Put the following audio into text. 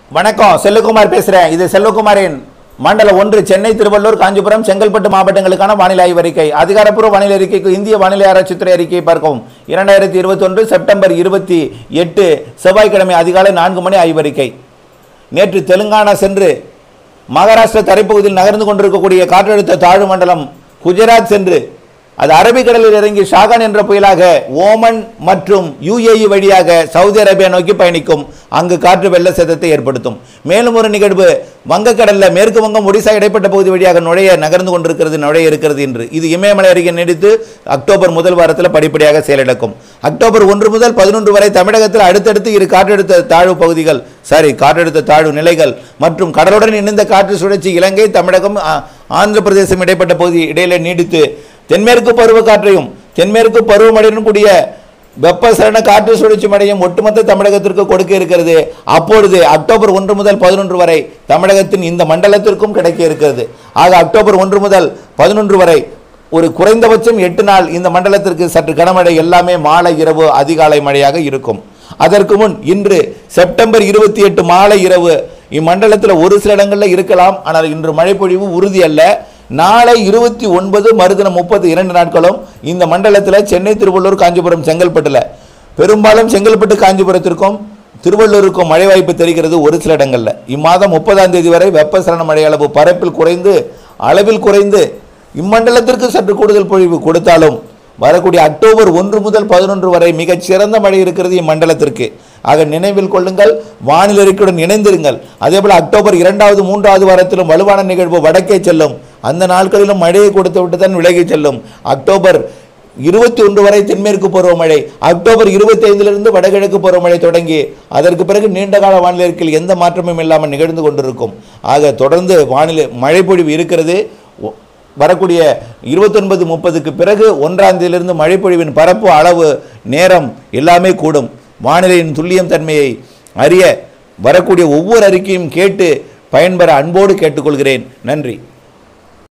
வணக்கம் செல்வகுமார் பேசுறேன் இது செல்வகுமாரின் மண்டல ஒன்று சென்னை திருவள்ளூர் காஞ்சிபுரம் செங்கல்பட்டு மாவட்டங்களுக்கான வானிலை ஆய்வறிக்கை அதிகாரப்பூர்வ வானிலை அறிக்கைக்கு இந்திய வானிலை ஆராய்ச்சித்துறை அறிக்கையை பார்க்கவும் இரண்டாயிரத்தி இருபத்தொன்று செப்டம்பர் இருபத்தி எட்டு செவ்வாய்க்கிழமை அதிகாலை நான்கு மணி ஆய்வறிக்கை நேற்று தெலுங்கானா சென்று மகாராஷ்டிரா தரைப்பகுதியில் நகர்ந்து கொண்டிருக்கக்கூடிய காற்றழுத்த தாழ்வு மண்டலம் குஜராத் சென்று அது அரபிக்கடலில் இறங்கி ஷாகான் என்ற புயலாக ஓமன் மற்றும் யுஏஇ வழியாக சவுதி அரேபியா நோக்கி பயணிக்கும் அங்கு காற்று வெள்ள சேதத்தை ஏற்படுத்தும் மேலும் ஒரு நிகழ்வு வங்கக்கடலில் மேற்கு வங்கம் ஒடிசா இடைப்பட்ட பகுதி வழியாக நுழைய நகர்ந்து கொண்டிருக்கிறது நுழைய இருக்கிறது என்று இது இமயமலை அருகே நீடித்து அக்டோபர் முதல் வாரத்தில் படிப்படியாக செயலிழக்கும் அக்டோபர் ஒன்று முதல் பதினொன்று வரை தமிழகத்தில் அடுத்தடுத்து இரு காற்றழுத்த தாழ்வு பகுதிகள் சாரி காற்றழுத்த தாழ்வு நிலைகள் மற்றும் கடலுடன் இணைந்த காற்று சுழற்சி இலங்கை தமிழகம் ஆ- ஆந்திர பிரதேசம் இடைப்பட்ட பகுதி இடையில நீடித்து தென்மேற்கு பருவக்காற்றையும் தென்மேற்கு பருவமழையுடன் கூடிய வெப்பசலன காற்று சுழற்சி மழையும் ஒட்டுமொத்த தமிழகத்திற்கு கொடுக்க இருக்கிறது அப்பொழுது அக்டோபர் ஒன்று முதல் பதினொன்று வரை தமிழகத்தின் இந்த மண்டலத்திற்கும் கிடைக்க இருக்கிறது ஆக அக்டோபர் ஒன்று முதல் பதினொன்று வரை ஒரு குறைந்தபட்சம் எட்டு நாள் இந்த மண்டலத்திற்கு சற்று கனமழை எல்லாமே மாலை இரவு அதிகாலை மழையாக இருக்கும் அதற்கு முன் இன்று செப்டம்பர் இருபத்தி எட்டு மாலை இரவு இம்மண்டலத்தில் ஒரு சில இடங்களில் இருக்கலாம் ஆனால் இன்று மழைப்பொழிவு உறுதி அல்ல நாளை இருபத்தி ஒன்பது மறுதினம் முப்பது இரண்டு நாட்களும் இந்த மண்டலத்தில் சென்னை திருவள்ளூர் காஞ்சிபுரம் செங்கல்பட்டுல பெரும்பாலும் செங்கல்பட்டு காஞ்சிபுரத்திற்கும் திருவள்ளூருக்கும் மழை வாய்ப்பு தெரிகிறது ஒரு சில இடங்கள்ல இம்மாதம் முப்பதாம் தேதி வரை வெப்பசலன மழை அளவு பரப்பில் குறைந்து அளவில் குறைந்து இம்மண்டலத்திற்கு சற்று கூடுதல் பொழிவு கொடுத்தாலும் வரக்கூடிய அக்டோபர் ஒன்று முதல் பதினொன்று வரை மிகச் சிறந்த மழை இருக்கிறது இம்மண்டலத்திற்கு ஆக நினைவில் கொள்ளுங்கள் வானிலை அறிக்கையுடன் இணைந்திருங்கள் அதேபோல் அக்டோபர் இரண்டாவது மூன்றாவது வாரத்திலும் வலுவான நிகழ்வு வடக்கே செல்லும் அந்த நாட்களிலும் மழையை கொடுத்து விட்டு தான் விலகி செல்லும் அக்டோபர் இருபத்தி ஒன்று வரை தென்மேற்கு பருவமழை அக்டோபர் இருபத்தி ஐந்திலிருந்து வடகிழக்கு பருவமழை தொடங்கி அதற்கு பிறகு நீண்டகால வானிலை அறிக்கையில் எந்த மாற்றமும் இல்லாமல் நிகழ்ந்து கொண்டிருக்கும் ஆக தொடர்ந்து வானிலை மழைப்பொழிவு இருக்கிறது ஒ- வரக்கூடிய இருபத்தொன்பது முப்பதுக்கு பிறகு ஒன்றாம் தேதியிலிருந்து மழைப்பொழிவின் பரப்பு அளவு நேரம் எல்லாமே கூடும் வானிலையின் துல்லியம் தன்மையை அறிய வரக்கூடிய ஒவ்வொரு அறிக்கையும் கேட்டு பயன்பெற அன்போடு கேட்டுக்கொள்கிறேன் நன்றி